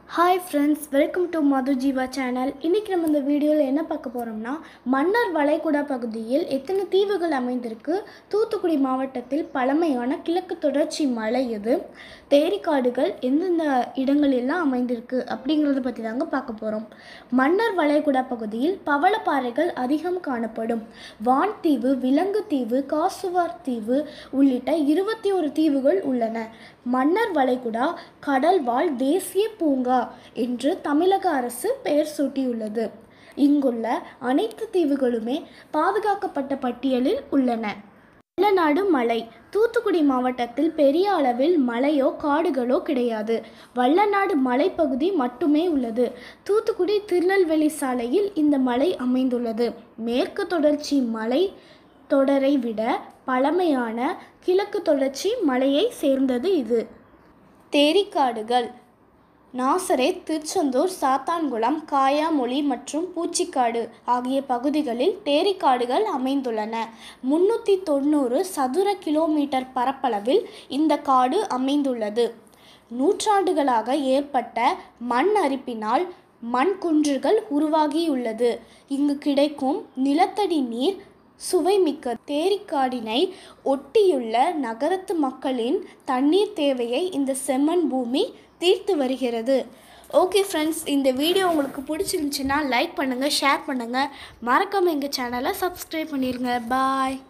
hi friends welcome to Madhu Jeeva channel இன்றைக்கி நம்ம இந்த வீடியோவில் என்ன பார்க்க போகிறோம்னா மன்னர் வளைகுடா பகுதியில் எத்தனை தீவுகள் அமைந்திருக்கு தூத்துக்குடி மாவட்டத்தில் பழமையான கிழக்கு தொடர்ச்சி மலை எது தேரிக்காடுகள் எந்தெந்த இடங்களெல்லாம் அமைந்திருக்கு அப்படிங்கிறத பற்றி தாங்க பார்க்க போகிறோம் மன்னர் வளைகுடா பகுதியில் பவளப்பாறைகள் அதிகம் காணப்படும் வான்தீவு விலங்கு தீவு காசுவார் தீவு உள்ளிட்ட இருபத்தி ஒரு தீவுகள் உள்ளன மன்னர் வளைகுடா கடல்வாழ் தேசிய பூங்கா என்று தமிழக அரசு பெயர் சூட்டியுள்ளது இங்குள்ள அனைத்து தீவுகளுமே பாதுகாக்கப்பட்ட பட்டியலில் உள்ளன வல்லநாடு மலை தூத்துக்குடி மாவட்டத்தில் பெரிய அளவில் மலையோ காடுகளோ கிடையாது வல்லநாடு மலைப்பகுதி மட்டுமே உள்ளது தூத்துக்குடி திருநெல்வேலி சாலையில் இந்த மலை அமைந்துள்ளது மேற்கு தொடர்ச்சி மலை தொடரை விட பழமையான கிழக்கு தொடர்ச்சி மலையை சேர்ந்தது இது தேரிக்காடுகள் நாசரேத் திருச்செந்தூர் சாத்தான்குளம் காயாமொழி மற்றும் பூச்சிக்காடு ஆகிய பகுதிகளில் தேரிக்காடுகள் அமைந்துள்ளன முன்னூற்றி தொண்ணூறு சதுர கிலோமீட்டர் பரப்பளவில் இந்த காடு அமைந்துள்ளது நூற்றாண்டுகளாக ஏற்பட்ட மண் அரிப்பினால் மண் குன்றுகள் உருவாகியுள்ளது இங்கு கிடைக்கும் நிலத்தடி நீர் சுவைமிக்க தேரிக்காடினை ஒட்டியுள்ள நகரத்து மக்களின் தண்ணீர் தேவையை இந்த செம்மண் பூமி தீர்த்து வருகிறது ஓகே ஃப்ரெண்ட்ஸ் இந்த வீடியோ உங்களுக்கு பிடிச்சிருந்துச்சுன்னா லைக் பண்ணுங்கள் ஷேர் பண்ணுங்கள் மறக்காமல் எங்கள் சேனலை சப்ஸ்கிரைப் பண்ணிடுங்க பாய்